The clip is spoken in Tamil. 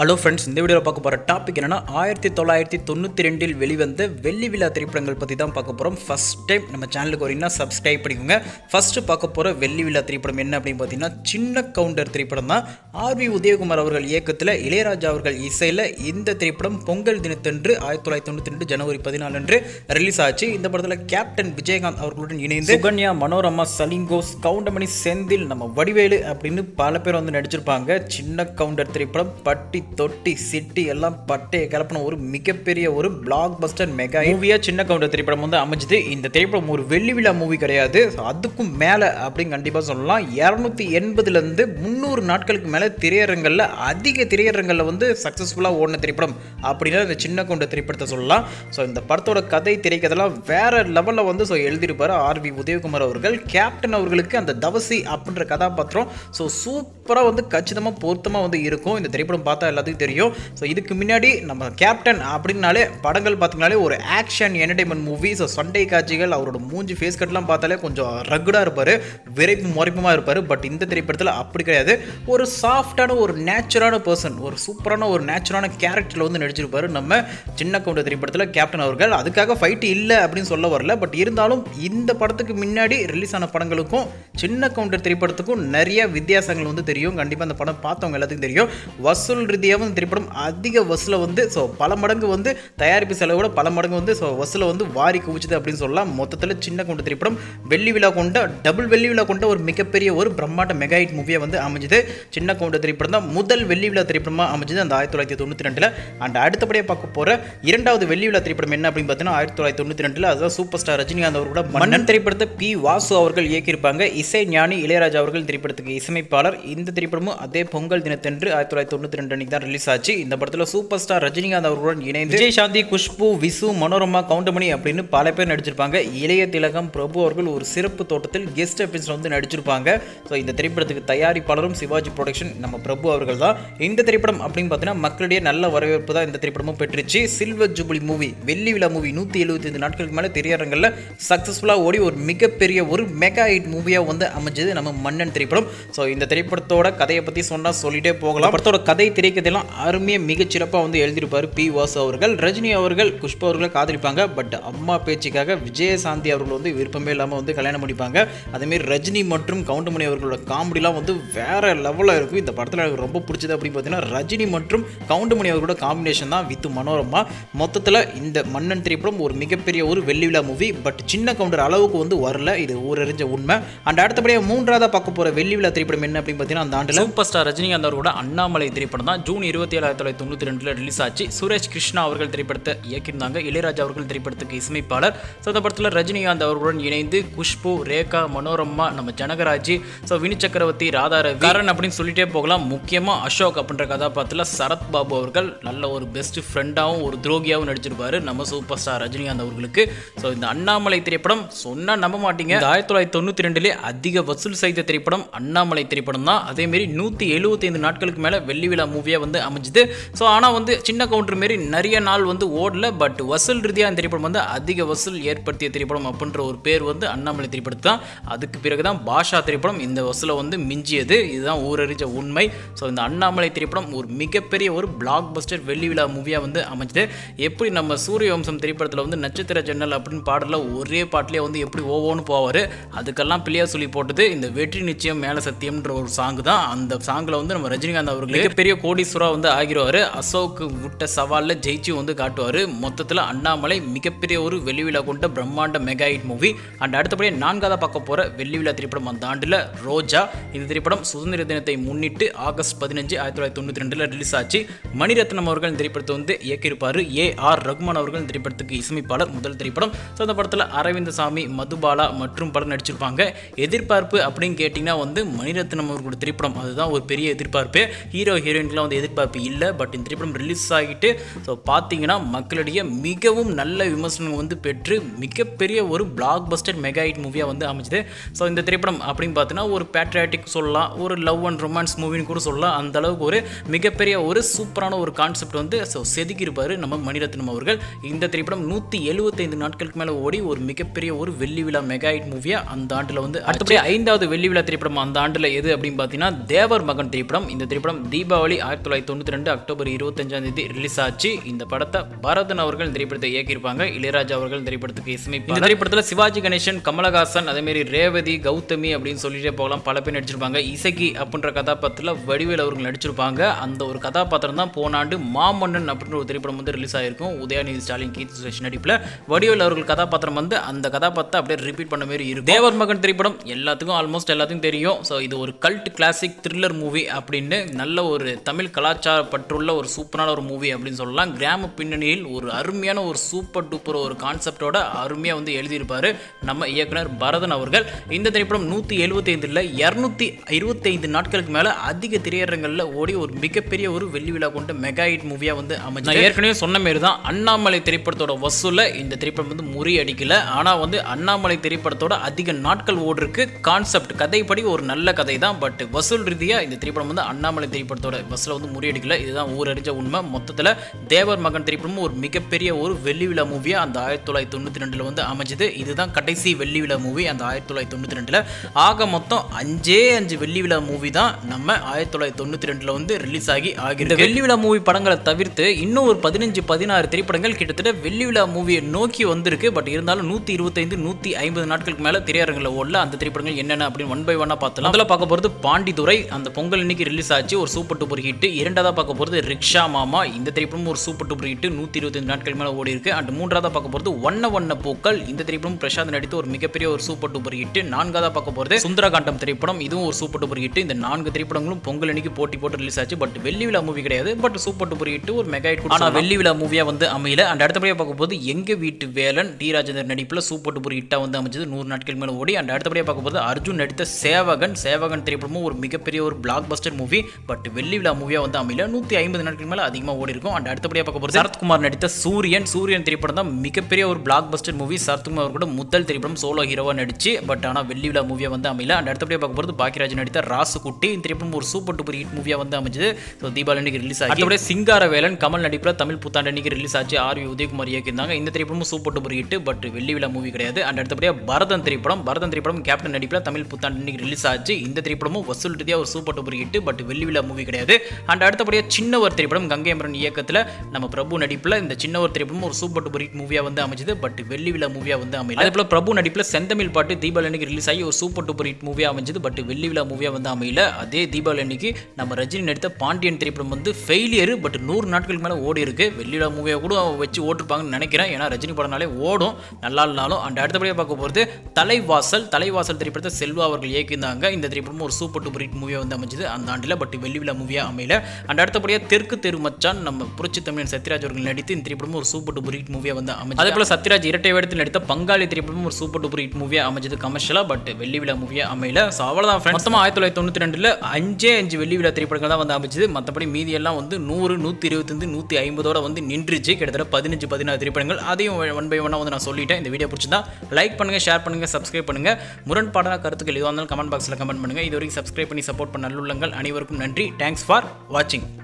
ஹலோ ஃப்ரெண்ட்ஸ் இந்த வீடியோவில் பார்க்க போகிற டாபிக் என்னன்னா ஆயிரத்தி தொள்ளாயிரத்தி தொண்ணூற்றி ரெண்டில் வெளிவந்த வெள்ளி விழா திரைப்படங்கள் பற்றி தான் பார்க்க போகிறோம் ஃபர்ஸ்ட் டைம் நம்ம சேனலுக்கு வரீங்கன்னா சப்ஸ்கிரைப் பண்ணிக்கோங்க ஃபஸ்ட்டு பார்க்க போகிற வெள்ளி விழா திரைப்படம் என்ன அப்படின்னு பார்த்தீங்கன்னா சின்ன கவுண்டர் திரைப்படம் தான் ஆர்வி உதயகுமார் அவர்கள் இயக்கத்தில் இளையராஜா அவர்கள் இசையில் இந்த திரைப்படம் பொங்கல் தினத்தன்று ஆயிரத்தி தொள்ளாயிரத்தி தொண்ணூற்றி ரெண்டு ஜனவரி பதினாலு அன்று ரிலீஸ் ஆச்சு இந்த படத்தில் கேப்டன் விஜயகாந்த் அவர்களுடன் இணைந்து சுகன்யா மனோரமா சலிங்கோஸ் கவுண்டமணி செந்தில் நம்ம வடிவேலு அப்படின்னு பல பேர் வந்து நடிச்சிருப்பாங்க சின்ன கவுண்டர் திரைப்படம் பட்டி தொட்டி சிட்டி எல்லாம் பட்டையை கிளப்பின ஒரு மிகப்பெரிய ஒரு பிளாக் பஸ்டர் மெகா மூவியா சின்ன கவுண்டர் திரைப்படம் வந்து அமைஞ்சது இந்த திரைப்படம் ஒரு வெள்ளி விழா மூவி கிடையாது So, அதுக்கும் மேலே அப்படின்னு கண்டிப்பாக சொல்லலாம் இரநூத்தி எண்பதுலேருந்து முந்நூறு நாட்களுக்கு மேலே திரையரங்களில் அதிக திரையரங்களில் வந்து சக்ஸஸ்ஃபுல்லாக ஓடின திரைப்படம் அப்படின்னா இந்த சின்ன கவுண்டர் திரைப்படத்தை சொல்லலாம் ஸோ இந்த படத்தோட கதை திரைக்கதெல்லாம் வேற லெவலில் வந்து ஸோ எழுதியிருப்பார் ஆர்வி உதயகுமார் அவர்கள் கேப்டன் அவர்களுக்கு அந்த தவசி அப்படின்ற கதாபாத்திரம் ஸோ சூப்பராக வந்து கச்சிதமாக பொருத்தமாக வந்து இருக்கும் இந்த திரைப்படம் பார்த்தா எல்லாத்துக்கும் தெரியும் ஸோ இதுக்கு முன்னாடி நம்ம கேப்டன் அப்படின்னாலே படங்கள் பார்த்தீங்கனாலே ஒரு ஆக்ஷன் என்டர்டைன்மெண்ட் மூவி ஸோ சண்டை காட்சிகள் அவரோட மூஞ்சி ஃபேஸ் கட்லாம் பார்த்தாலே கொஞ்சம் ரகுடாக இருப்பார் விரைப்பு முறைப்புமாக இருப்பார் பட் இந்த திரைப்படத்தில் அப்படி கிடையாது ஒரு சாஃப்டான ஒரு நேச்சுரான பர்சன் ஒரு சூப்பரான ஒரு நேச்சுரான கேரக்டரில் வந்து நடிச்சிருப்பாரு நம்ம சின்ன கவுண்டர் திரைப்படத்தில் கேப்டன் அவர்கள் அதுக்காக ஃபைட் இல்லை அப்படின்னு சொல்ல வரல பட் இருந்தாலும் இந்த படத்துக்கு முன்னாடி ரிலீஸ் ஆன படங்களுக்கும் சின்ன கவுண்டர் திரைப்படத்துக்கும் நிறைய வித்தியாசங்கள் வந்து தெரியும் கண்டிப்பாக அந்த படம் பார்த்தவங்க எல்லாத்துக்கும் தெரியும் வசூல் ரீதியாகவும் இந்த திரைப்படம் அதிக வசூலை வந்து ஸோ பல மடங்கு வந்து தயாரிப்பு செலவோட பல மடங்கு வந்து ஸோ வசூலை வந்து வாரி குவிச்சுது அப்படின்னு சொல்லலாம் மொத்தத்தில் சின்ன கவுண்டர் திரைப்படம் வெள்ளி விழா கொண்ட டபுள் வெள்ளி விழா கொண்ட ஒரு மிகப்பெரிய ஒரு பிரம்மாண்ட மெகா ஹிட் மூவியாக வந்து அமைஞ்சது சின்ன கவுண்டர் திரைப்படம் தான் முதல் வெள்ளி விழா திரைப்படமாக அமைஞ்சது அந்த ஆயிரத்தி தொள்ளாயிரத்தி தொண்ணூற்றி ரெண்டில் அண்ட் அடுத்தபடியாக பார்க்க போகிற இரண்டாவது வெள்ளி விழா திரைப்படம் என்ன அப்படின்னு பார்த்தீங்கன்னா ஆயிரத்தி தொள்ளாயிரத்தி தொண்ணூற்றி ரெண்டில் அதுதான் சூப்பர் ஸ்டார் ரஜினிகாந்த் அவர்களோட மன்னன் திரைப்படத்தை பி வாசு அவர்கள் இயக்கியிருப்பாங்க இசை ஞானி இளையராஜா அவர்கள் திரைப்படத்துக்கு இசையமைப்பாளர் இந்த திரைப்படமும் அதே பொங்கல் தினத்தன்று ஆயிரத்தி தொள்ளாயிரத்தி தொண்ணூற்றி ரெண்டு அன்னைக்கு தான் ரிலீஸ் ஆச்சு இந்த படத்தில் சூப்பர் ஸ்டார் ரஜினிகாந்த் அவர்களுடன் இணைந்து விஜய் சாந்தி குஷ்பு விசு மனோரமா கவுண்டமணி அப்படின்னு பல பேர் நடிச்சிருப்பாங்க இளைய திலகம் பிரபு அவர்கள் ஒரு சிறப்பு தோட்டத்தில் கெஸ்ட் எபிசோட் வந்து நடிச்சிருப்பாங்க ஸோ இந்த திரைப்படத்துக்கு தயாரிப்பாளரும் சிவாஜி ப்ரொடக்ஷன் நம்ம பிரபு அவர்கள் தான் இந்த திரைப்படம் அப்படின்னு பார்த்தீங்கன்னா மக்களிடையே நல்ல வரவேற்பு தான் இந்த திரைப்படமும் பெற்றுச்சு சில்வர் ஜூபிலி மூவி வெள்ளி விழா மூவி நூற்றி எழுபத்தைந்து நாட்களுக்கு மேலே திரையரங்கில் சக்ஸஸ்ஃபுல்லாக ஓடி ஒரு மிகப்பெரிய ஒரு மெகா ஹிட் மூவியாக வந்து அமைஞ்சது நம்ம மன்னன் திரைப்படம் ஸோ இந்த திரைப்படத்தோட கதையை பற்றி சொன்னால் சொல்லிட்டே போகலாம் படத்தோட கதை திரைக்கதையெல்லாம் அருமையாக மிகச்சிறப்பாக வந்து எழுதியிருப்பார் பி வாசு அவர்கள் ரஜினி அவர்கள் குஷ்பா அவர்களை காதலிப்பாங்க பட் அம்மா பேச்சுக்காக விஜயசாந்தி அவர்கள் வந்து விருப்பமே இல்லாமல் வந்து கல்யாணம் பண்ணிப்பாங்க அதேமாரி ரஜினி மற்றும் கவுண்டமணி அவர்களோட காமெடிலாம் வந்து வேற லெவலில் இருக்கும் இந்த படத்தில் எனக்கு ரொம்ப பிடிச்சது அப்படின்னு பார்த்தீங்கன்னா ரஜினி மற்றும் கவுண்டமணி அவர்களோட காம்பினேஷன் தான் வித் மனோரமா மொத்தத்தில் இந்த மன்னன் திரைப்படம் ஒரு மிகப்பெரிய ஒரு வெள்ளி விழா மூவி பட் சின்ன கவுண்டர் அளவுக்கு வந்து வரல இது ஊரறிஞ்ச உண்மை அண்ட் அடுத்தபடியாக மூன்றாவதாக பார்க்க போகிற வெள்ளி விழா திரைப்படம் என்ன அப்படின்னு பார்த்தீங்கன்னா அந்த ஆண்டில் சூப்பர் ஸ்டார் ரஜினிகாந்த் அவர்களோட அண்ணாமலை திரைப்படம் தான் ஜூன் இருபத்தி ஏழு ஆயிரத்தி தொள்ளாயிரத்தி தொண்ணூற்றி ரெண்டில் ரிலீஸ் ஆச்சு சுரேஷ் கிருஷ்ணா அவர்கள் திரைப்படத்தை இயக்கியிருந்தாங்க இளையராஜா அவர்கள் திரைப்படத்துக்கு இசையமைப்பாளர் ஸோ இந்த படத்தில் ரஜினிகாந்த் அவர்களுடன் இணைந்து குஷ்பு ரேகா மனோரமா நம்ம ஜனகராஜ் ஸோ வினி சக்கரவர்த்தி ராதா ரவி கரண் அப்படின்னு சொல்லிட்டே போகலாம் முக்கியமாக அசோக் அப்படின்ற கதாபாத்திரத்தில் சரத் பாபு அவர்கள் நல்ல ஒரு பெஸ்ட் ஃப்ரெண்டாகவும் ஒரு துரோகியாகவும் நடிச்சிருப்பாரு நம்ம சூப்பர் ஸ்டார் ரஜினிகாந்த் அவர்களுக்கு ஸோ இந்த அண்ணாமலை திரைப்படம் சொன்னால் நம்ப மாட்டீங்க இந்த ஆயிரத்தி தொள்ளாயிரத்தி தொண்ணூற்றி ரெண்டுலே அதிக வசூல் செய்த திரைப்படம் அண்ணாமலை திரைப்படம் தான் அதேமாரி நூற்றி எழுபத்தைந்து நாட்களுக்கு மேலே வெள்ளி விழா மூவியாக வந்து அமைஞ்சுது ஸோ ஆனால் வந்து சின்ன கவுண்டர் மாரி நிறைய நாள் வந்து ஓடல பட் வசூல் ரீதியாக இந்த திரைப்படம் வந்து அதிக வசூல் ஏற்படுத்திய திரைப்படம் அப்படின்ற ஒரு பேர் வந்து அண்ணாமலை திரைப்படத்து தான் அதுக்கு பிறகு தான் பாஷா திரைப்படம் இந்த வசூலை வந்து மிஞ்சியது இதுதான் ஊரறிஞ்ச உண்மை ஸோ இந்த அண்ணாமலை திரைப்படம் ஒரு மிகப்பெரிய ஒரு பிளாக் பஸ்டர் வெள்ளி விழா மூவியாக வந்து அமைஞ்சது எப்படி நம்ம சூரிய வம்சம் திரைப்படத்தில் வந்து நட்சத்திர ஜன்னல் அப்படின்னு பாடல ஒரே பாட்டிலே வந்து எப்படி ஓவோன்னு போவார் அதுக்கெல்லாம் பிள்ளையா சொல்லி போட்டது இந்த வெற்றி நிச்சயம் மேல சத்தியம்ன்ற ஒரு சாங் தான் அந்த சாங்கில் வந்து நம்ம ரஜினிகாந்த் அவர்கள் மிகப்பெரிய கோடீஸ்வரா வந்து ஆகிருவார் அசோக் விட்ட சவாலில் ஜெயிச்சு வந்து காட்டுவார் மொத்தத்தில் அண்ணாமலை மிகப்பெரிய ஒரு வெள்ளி விழா கொண்ட பிரம்மாண்ட மெகா ஹிட் மூவி அண்ட் அடுத்தபடியே நான்காவதாக பார்க்க போகிற வெள்ளி விழா திரைப்படம் அந்த ஆண்டில் ரோஜா இந்த திரைப்படம் சுதந்திர தினத்தை முன்னிட்டு ஆகஸ்ட் பதினஞ்சு ஆயிரத்தி தொள்ளாயிரத்தி தொண்ணூற்றி ரெண்டில் ரிலீஸ் ஆச்சு மணிரத்னம் அவர்கள் இந்த திரைப்படத்தை வந்து இயக்கியிருப்பார் ஏ ஆர் ரகுமான் அவர்கள் இந்த திரைப்படத்துக்கு இசையமைப்பாளர் முதல் திரைப்படம் ஸோ அந்த படத்தில் அரவிந்தசாமி மதுபாலா மற்றும் பலர் நடிச்சிருப்பாங்க எதிர்பார்ப்பு அப்படின்னு கேட்டிங்கன்னா வந்து மணிரத்னம் அவர்களோட திரைப்படம் அதுதான் ஒரு பெரிய எதிர்பார்ப்பு ஹீரோ ஹீரோயின்க்குலாம் வந்து எதிர்பார்ப்பு இல்லை பட் இந்த திரைப்படம் ரிலீஸ் ஆகிட்டு ஸோ பார்த்தீங்கன்னா மக்களிடையே மிகவும் நல்ல விமர்சனம் வந்து பெற்று மிகப்பெரிய ஒரு பிளாக் பஸ்டர் மெகா ஹிட் மூவியாக வந்து அமைஞ்சது ஸோ இந்த திரைப்படம் அப்படின்னு பார்த்தீங்கன்னா ஒரு பேட்ரியாட்டிக் சொல்லலாம் ஒரு லவ் அண்ட் ரொமான்ஸ் மூவின்னு கூட சொல்லலாம் அந்த அளவுக்கு ஒரு மிகப்பெரிய ஒரு சூப்பரான ஒரு கான்செப்ட் வந்து ஸோ செதுக்கியிருப்பார் நம்ம மணிரத்னம் அவர்கள் இந்த திரைப்படம் நூற்றி எழுபத்தைந்து நாட்களுக்கு மேலே ஓடி ஒரு மிகப்பெரிய ஒரு வெள்ளி விழா மெகா ஹிட் மூவியாக அந்த ஆண்டில் வந்து அடுத்தபடி ஐந்தாவது வெள்ளி விழா திரைப்படம் அந்த ஆண்டில் எது அப்படின்னு பார்த்தீங்கன்னா தேவர் மகன் திரைப்படம் இந்த திரைப்படம் தீபாவளி ஆயிரத்தி ஆயிரத்தி தொள்ளாயிரத்தி தொண்ணூற்றி ரெண்டு அக்டோபர் இருபத்தஞ்சாம் தேதி ரிலீஸ் ஆச்சு இந்த படத்தை பரதன் அவர்கள் இந்த திரைப்படத்தை இயக்கியிருப்பாங்க இளையராஜா அவர்கள் இந்த திரைப்படத்துக்கு இசையமைப்பாங்க இந்த திரைப்படத்தில் சிவாஜி கணேசன் கமலஹாசன் அதேமாரி ரேவதி கௌதமி அப்படின்னு சொல்லிட்டே போகலாம் பல பேர் நடிச்சிருப்பாங்க இசக்கி அப்படின்ற கதாபாத்திரத்தில் வடிவேல் அவர்கள் நடிச்சிருப்பாங்க அந்த ஒரு கதாபாத்திரம் தான் போன ஆண்டு மாமன்னன் அப்படின்ற ஒரு திரைப்படம் வந்து ரிலீஸ் ஆயிருக்கும் உதயநிதி ஸ்டாலின் கீர்த்தி சுரேஷ் நடிப்பில் வடிவேல் அவர்கள் கதாபாத்திரம் வந்து அந்த கதாபாத்திரத்தை அப்படியே ரிப்பீட் பண்ண மாதிரி இருக்கும் தேவர் மகன் திரைப்படம் எல்லாத்துக்கும் ஆல்மோஸ்ட் எல்லாத்துக்கும் தெரியும் ஸோ இது ஒரு கல்ட் கிளாசிக் த்ரில்லர் மூவி அப்படின்னு நல்ல ஒரு தமிழ் கலாச்சார பற்றுள்ள ஒரு சூப்பரான ஒரு மூவி அப்படின்னு சொல்லலாம் கிராம பின்னணியில் ஒரு அருமையான ஒரு சூப்பர் டூப்பர் ஒரு கான்செப்டோட அருமையாக வந்து எழுதியிருப்பாரு நம்ம இயக்குனர் பரதன் அவர்கள் இந்த திரைப்படம் நூற்றி எழுபத்தைந்தில் இரநூத்தி இருபத்தைந்து நாட்களுக்கு மேலே அதிக திரையரங்களில் ஓடி ஒரு மிகப்பெரிய ஒரு வெள்ளி விழா கொண்ட மெகா ஹிட் மூவியாக வந்து அமைஞ்சு நான் ஏற்கனவே சொன்ன மாரி தான் அண்ணாமலை திரைப்படத்தோட வசூலை இந்த திரைப்படம் வந்து முறியடிக்கல ஆனால் வந்து அண்ணாமலை திரைப்படத்தோட அதிக நாட்கள் ஓடிருக்கு கான்செப்ட் கதைப்படி ஒரு நல்ல கதை தான் பட் வசூல் ரீதியாக இந்த திரைப்படம் வந்து அண்ணாமலை திரைப்படத்தோட வசூலை வந்து முறியடிக்கல இதுதான் ஊரறிஞ்ச உண்மை மொத்தத்தில் தேவர் மகன் திரைப்படமும் ஒரு மிகப்பெரிய ஒரு வெள்ளி விழா மூவியாக அந்த ஆயிரத்தி தொள்ளாயிரத்தி தொண்ணூற்றி ரெண்டில் வந்து அமைஞ்சது இதுதான் கடைசி வெள்ளி விழா மூவி அந்த ஆயிரத்தி தொள்ளாயிரத்தி தொண்ணூற்றி ரெண்டில் ஆக மொத்தம் அஞ்சே அஞ்சு வெள்ளி விழா மூவி தான் நம்ம ஆயிரத்தி தொள்ளாயிரத்தி தொண்ணூற்றி ரெண்டில் வந்து ரிலீஸ் ஆகி ஆகிருக்கு வெள்ளி விழா மூவி படங்களை தவிர்த்து இன்னும் ஒரு பதினஞ்சு பதினாறு திரைப்படங்கள் கிட்டத்தட்ட வெள்ளி விழா மூவியை நோக்கி வந்திருக்கு பட் இருந்தாலும் நூற்றி இருபத்தைந்து நூற்றி ஐம்பது நாட்களுக்கு மேலே திரையரங்கில் ஓடல அந்த திரைப்படங்கள் என்னென்ன அப்படின்னு ஒன் பை ஒன்னாக பார்த்தலாம் அதில் பார்க்க போகிறது பாண்டித்துறை அந்த பொங்கல் இன்னைக்கு ரிலீஸ் ஆச்சு ஒரு சூப்பர் டூப்பர் ஹிட் இரண்டாவதாக பார்க்க போகிறது ரிக்ஷா மாமா இந்த திரைப்படம் ஒரு சூப்பர் டூப்பர் ஹிட் நூற்றி இருபத்தஞ்சு நாட்கள் மேலே ஓடி இருக்கு அண்ட் மூன்றாவதாக பார்க்க போகிறது வண்ண வண்ண பூக்கள் இந்த திரைப்படம் பிரசாந்த் நடித்து ஒரு மிகப்பெரிய ஒரு சூப்பர் டூப்பர் ஹிட் நான்காவதாக பார்க்க போகிறது சுந்தரகாண்டம் திரைப்படம் இதுவும் ஒரு சூப்பர் டூப்பர் ஹிட் இந்த நான்கு திரைப்படங்களும் பொங்கல் அன்னைக்கு போட்டி போட்டு ரிலீஸ் ஆச்சு பட் வெள்ளி விழா மூவி கிடையாது பட் சூப்பர் டூப்பர் ஹிட் ஒரு மெகா ஹிட் ஆனால் வெள்ளி விழா மூவியாக வந்து அமையல அண்ட் அடுத்தபடியாக பார்க்க போது எங்க வீட்டு வேலன் டி ராஜேந்தர் நடிப்பில் சூப்பர் டூப்பர் ஹிட்டாக வந்து அமைஞ்சது நூறு நாட்கள் மேலே ஓடி அண்ட் அடுத்தபடியாக பார்க்க போது அர்ஜுன் நடித்த சேவகன் சேவகன் திரைப்படமும் ஒரு மிகப்பெரிய ஒரு பிளாக் பஸ்டர் மூவி பட் வெள்ளி விழா மூவியாக வந்து அமையல நூற்றி ஐம்பது நாட்கள் மேலே அதிகமாக ஓடி இருக்கும் அண்ட் அடுத்தபடியாக பார்க்க போது சரத்குமார் நடித்த சூரியன் சூரியன் திரைப்படம் தான் மிகப்பெரிய ஒரு பிளாக் பஸ்டர் மூவி சரத்குமார் கூட முதல் திரைப்படம் சோலோ ஹீரோவாக நடிச்சு பட் ஆனால் வெள்ளி விழா மூவியாக வந்து அமையல அண்ட் அடுத்தபடியாக பார்க்க போது பாக்கியராஜ் நடித்த ராசுகுட்டி இந்த திரைப்படம் ஒரு சூப்பர் டூப்பர் ஹிட் மூவியாக வந்து அமைஞ்சது ஸோ தீபாவளி அன்னைக்கு ரிலீஸ் ஆகி அப்படியே சிங்காரவேலன் கமல் நடிப்பில் தமிழ் புத்தாண்டு அன்னைக்கு ரிலீஸ் ஆச்சு ஆர் வி உதயகுமார் இயக்கியிருந்தாங்க இந்த திரைப்படமும் சூப்பர் டூப்பர் ஹிட் பட் வெள்ளி விழா மூவி கிடையாது அண்ட் அடுத்தபடியாக பரதன் திரைப்படம் பரதன் திரைப்படம் கேப்டன் நடிப்பில் தமிழ் புத்தாண்டு அன்னைக்கு ரிலீஸ் ஆச்சு இந்த திரைப்படமும் வசூல் ரீதியாக ஒரு சூப்பர் டூப்பர் ஹிட் பட் வெள்ளி விழா மூவி கிடையாது அண்ட் அடுத்தபடியாக சின்னவர் திரைப்படம் கங்கை அமரன் இயக்கத்தில் நம்ம பிரபு நடிப்பில் இந்த சின்னவர் திரைப்படம் ஒரு சூப்பர் டூப்பர் ஹிட் மூவியாக வந்து அமைஞ்சது பட் வெள்ளி விழா மூவியாக வந்து அமையல அதே போல பிரபு நடிப்பில் செந்தமிழ் பாட்டு தீபாவளி அன்னைக்கு ரிலீஸ் ஆகி ஒரு சூப்பர் டூப்பர் ஹிட் மூவியாக அமைஞ்சது பட் வெள்ளி விழா மூவியாக வந்து அமையல அதே தீபாவளி அன்னைக்கு நம்ம ரஜினி நடித்த பாண்டியன் திரைப்படம் வந்து ஃபெயிலியர் பட் நூறு நாட்களுக்கு மேலே ஓடி இருக்கு வெள்ளி விழா மூவியாக கூட வச்சு ஓட்டிருப்பாங்கன்னு நினைக்கிறேன் ஏன்னா ரஜினி படம்னாலே ஓடும் நல்லா இல்லைனாலும் அண்ட் அடுத்தபடியாக பார்க்க போகிறது தலைவாசல் தலைவாசல் திரைப்படத்தை செல்வா அவர்கள் இயக்கியிருந்தாங்க இந்த திரைப்படம் ஒரு சூப்பர் டூப்பர் ஹிட் மூவியாக வந்து அமைஞ்சது அந்த ஆண்டில் பட் வெள்ளி விழா மூவியாக அமையல அண்ட் அடுத்தபடியாக தெற்கு தெரு மச்சான் நம்ம புரட்சி தமிழன் சத்யராஜ் அவர்கள் நடித்து இந்த திரைப்படம் ஒரு சூப்பர் டூப்பர் ஹிட் மூவியாக வந்து அமைஞ்சது அதே போல சத்யராஜ் இரட்டை வேடத்தில் நடித்த பங்காளி திரைப்படம் ஒரு சூப்பர் டூப்பர் ஹிட் மூவியாக அமைஞ்சது கமர்ஷியலாக பட் வெள்ளி விழா மூவியாக அமையல ஸோ அவ்வளோதான் ஃப்ரெண்ட்ஸ் மொத்தமாக ஆயிரத்தி தொள்ளாயிரத்தி தொண்ணூற்றி ரெண்டில் அஞ்சே அஞ்சு வெள்ளி விழா திரைப்படங்கள் தான் வந்து அமைச்சது மற்றபடி மீதி எல்லாம் வந்து நூறு நூற்றி இருபத்தஞ்சு நூற்றி ஐம்பதோட வந்து நின்றுச்சு கிட்டத்தட்ட பதினஞ்சு பதினாறு திரைப்படங்கள் அதையும் ஒன் பை ஒன்னாக வந்து நான் சொல்லிட்டேன் இந்த வீடியோ பிடிச்சிருந்தா லைக் பண்ணுங்கள் ஷேர் பண்ணுங்கள் சப்ஸ்கிரைப் பண்ணுங்கள் முரண்பாடான கருத்துக்கள் எதுவாக இருந்தாலும் கமெண்ட் பாக்ஸில் கமெண்ட் பண்ணுங்கள் இது வரைக்கும் சப்ஸ்கிரைப் பண்ணி சப்போர்ட் பண்ண நல்லுள்ளங்கள் அனைவருக்கும் நன்றி தேங்க்ஸ் ஃபார் வாட்சிங்